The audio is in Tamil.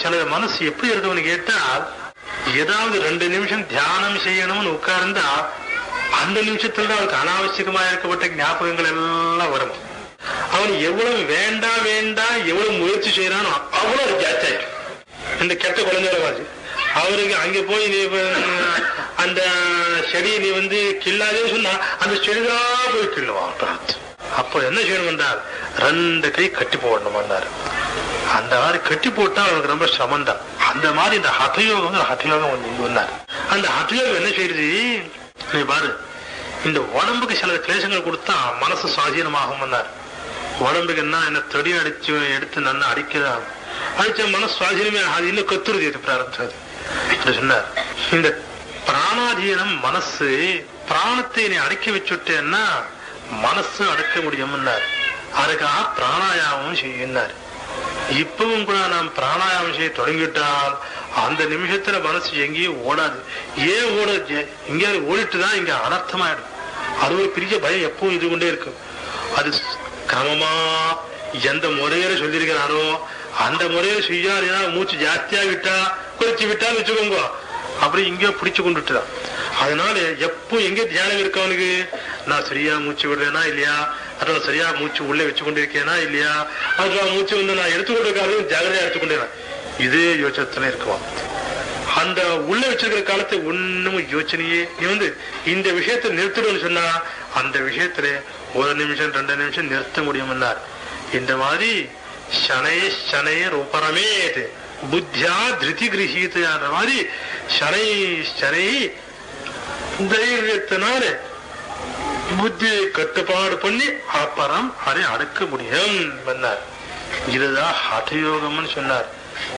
சில மனசு எப்படி இருக்கும்னு கேட்டால் ஏதாவது ரெண்டு நிமிஷம் தியானம் செய்யணும்னு உட்கார்ந்தா அந்த நிமிஷத்துல தான் அவனுக்கு அனாவசியமா இருக்கப்பட்ட ஞாபகங்கள் எல்லாம் வரும் அவன் எவ்வளவு வேண்டாம் வேண்டாம் எவ்வளவு முயற்சி செய்யறானோ அவ்வளவு அது ஜாஸ்தி ஆயிடும். இந்த கெட்ட குழந்தைகள மாதிரி அவருக்கு அங்க போய் நீ இப்ப, அந்த செடியை நீ வந்து கில்லாதேன்னு சொன்னா அந்த செடிதான் போய் கிள்ளுவான் அப்போ என்ன செய்யணும் என்றால் ரெண்டு கை கட்டி போடணும்னாரு அந்த மாதிரி கட்டி போட்டா அவனுக்கு ரொம்ப சிரமம் தான் அந்த மாதிரி இந்த ஹதயோகம் வந்து ஹதயோகம் வந்து இங்க வந்தார் அந்த ஹதயோகம் என்ன செய்யுது நீ பாரு இந்த உடம்புக்கு சில கிளேசங்கள் கொடுத்தா மனசு சுவாதீனமாகும் வந்தார் உடம்புக்கு என்ன என்ன தடி அடிச்சு எடுத்து நல்லா அடிக்கிறான் அடிச்ச மனசு சுவாதீனமே அது இன்னும் கத்துருது இது பிராரத்தது அப்படி சொன்னார் இந்த பிராணாதீனம் மனசு பிராணத்தை நீ அடக்கி வச்சுட்டேன்னா மனசு அடக்க முடியும்னார் அதுக்காக பிராணாயாமம் செய்யினார் இப்பவும் கூட நாம் பிராணாயாமம் செய்ய தொடங்கிட்டால் அந்த நிமிஷத்துல மனசு எங்கேயும் ஓடாது ஏன் ஓடாது எங்கேயாவது ஓடிட்டு தான் இங்க அனர்த்தமாயிடும் அது ஒரு பெரிய பயம் எப்பவும் இது கொண்டே இருக்கும் அது கிரமமா எந்த முறையில சொல்லியிருக்கிறானோ அந்த முறையில செய்யாருன்னா மூச்சு ஜாஸ்தியா விட்டா குறைச்சு விட்டான்னு வச்சுக்கோங்க அப்படி இங்கே பிடிச்சு கொண்டுட்டுதான் அதனால எப்போ எங்க தியானம் இருக்கு அவனுக்கு நான் சரியா மூச்சு விடுறேனா இல்லையா அப்புறம் சரியா மூச்சு உள்ளே வச்சு கொண்டிருக்கேனா இல்லையா அப்புறம் மூச்சு வந்து நான் எடுத்துக்கொண்டு இருக்காரு ஜாகிரதையா எடுத்துக்கொண்டேன் இதே யோசனை இருக்குவான் அந்த உள்ள வச்சிருக்கிற காலத்தை ஒண்ணும் யோசனையே நீ வந்து இந்த விஷயத்தை நிறுத்திடும்னு சொன்னா அந்த விஷயத்துல ஒரு நிமிஷம் ரெண்டு நிமிஷம் நிறுத்த முடியும்னார் இந்த மாதிரி சனை சனை ரூபரமே புத்தியா திருதி கிரகித்த மாதிரி சனை சனை தைரியத்தினால புத்தியை கட்டுப்பாடு பண்ணி அப்புறம் அதை அடக்க முடியும் சொன்னார் இதுதான் ஹதயோகம்னு சொன்னார்